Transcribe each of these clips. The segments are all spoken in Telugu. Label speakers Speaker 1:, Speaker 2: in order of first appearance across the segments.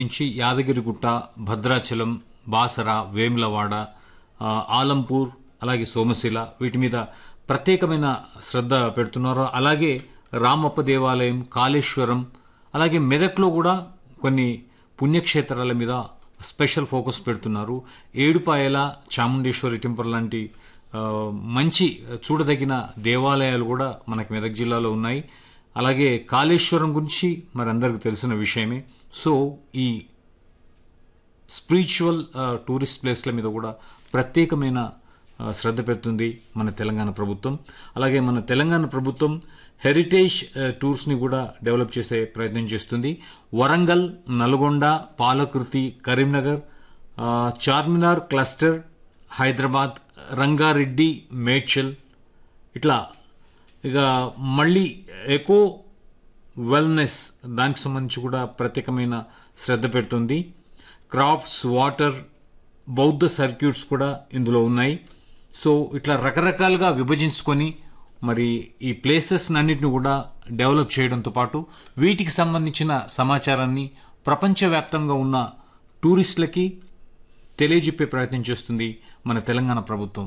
Speaker 1: నుంచి యాదగిరిగుట్ట భద్రాచలం బాసర వేములవాడ ఆ, ఆలంపూర్ అలాగే సోమశిల వీటి మీద ప్రత్యేకమైన శ్రద్ధ పెడుతున్నారు అలాగే రామప్ప దేవాలయం కాళేశ్వరం అలాగే మెదక్లో కూడా కొన్ని పుణ్యక్షేత్రాల మీద స్పెషల్ ఫోకస్ పెడుతున్నారు ఏడుపాయల చాముండేశ్వరి టెంపుల్ లాంటి ఆ, మంచి చూడదగిన దేవాలయాలు కూడా మనకి మెదక్ జిల్లాలో ఉన్నాయి అలాగే కాళేశ్వరం గురించి మరి అందరికీ తెలిసిన విషయమే సో ఈ స్పిరిచువల్ టూరిస్ట్ ప్లేస్ల మీద కూడా ప్రత్యేకమైన ఆ, శ్రద్ధ పెడుతుంది మన తెలంగాణ ప్రభుత్వం అలాగే మన తెలంగాణ ప్రభుత్వం హెరిటేజ్ ఆ, టూర్స్ని కూడా డెవలప్ చేసే ప్రయత్నం చేస్తుంది వరంగల్ నల్గొండ పాలకృతి కరీంనగర్ ఆ, చార్మినార్ క్లస్టర్ హైదరాబాద్ రంగారెడ్డి మేడ్చల్ ఇట్లా ఇక మళ్ళీ ఎకో వెల్నెస్ దానికి సంబంధించి కూడా ప్రత్యేకమైన శ్రద్ధ పెడుతుంది క్రాఫ్ట్స్ వాటర్ బౌద్ధ సర్క్యూట్స్ కూడా ఇందులో ఉన్నాయి సో ఇట్లా రకరకాలుగా విభజించుకొని మరి ఈ ప్లేసెస్ అన్నిటిని కూడా డెవలప్ చేయడంతో పాటు వీటికి సంబంధించిన సమాచారాన్ని ప్రపంచవ్యాప్తంగా ఉన్న టూరిస్టులకి తెలియజెప్పే ప్రయత్నం చేస్తుంది మన తెలంగాణ ప్రభుత్వం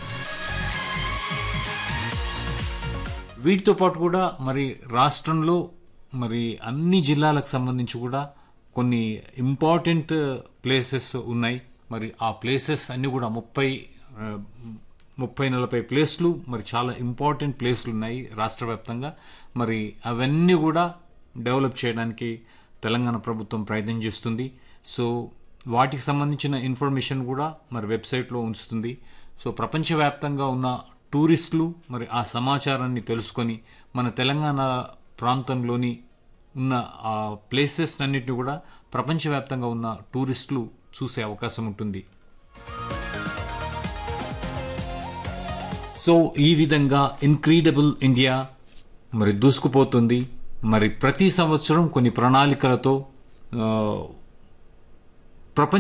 Speaker 1: వీటితో పాటు కూడా మరి రాష్ట్రంలో మరి అన్ని జిల్లాలకు సంబంధించి కూడా కొన్ని ఇంపార్టెంట్ ప్లేసెస్ ఉన్నాయి మరి ఆ ప్లేసెస్ అన్నీ కూడా ముప్పై ఆ, ముప్పై నలభై ప్లేస్లు మరి చాలా ఇంపార్టెంట్ ప్లేస్లు ఉన్నాయి రాష్ట్ర వ్యాప్తంగా మరి అవన్నీ కూడా డెవలప్ చేయడానికి తెలంగాణ ప్రభుత్వం ప్రయత్నం చేస్తుంది సో వాటికి సంబంధించిన ఇన్ఫర్మేషన్ కూడా మరి వెబ్సైట్లో ఉంచుతుంది సో ప్రపంచవ్యాప్తంగా ఉన్న టూరిస్టులు మరి ఆ సమాచారాన్ని తెలుసుకొని మన తెలంగాణ ప్రాంతంలోని ఉన్న ఆ ప్లేసెస్ అన్నిటిని కూడా ప్రపంచవ్యాప్తంగా ఉన్న టూరిస్టులు చూసే అవకాశం ఉంటుంది సో ఈ విధంగా ఇన్క్రీడబుల్ ఇండియా మరి దూసుకుపోతుంది మరి ప్రతి సంవత్సరం కొన్ని ప్రణాళికలతో ఆ,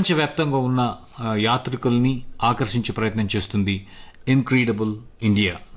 Speaker 1: ప్రపంచవ్యాప్తంగా ఉన్న ఆ, యాత్రికుల్ని ఆకర్షించే ప్రయత్నం చేస్తుంది ఇన్క్రీడబుల్ ఇండియా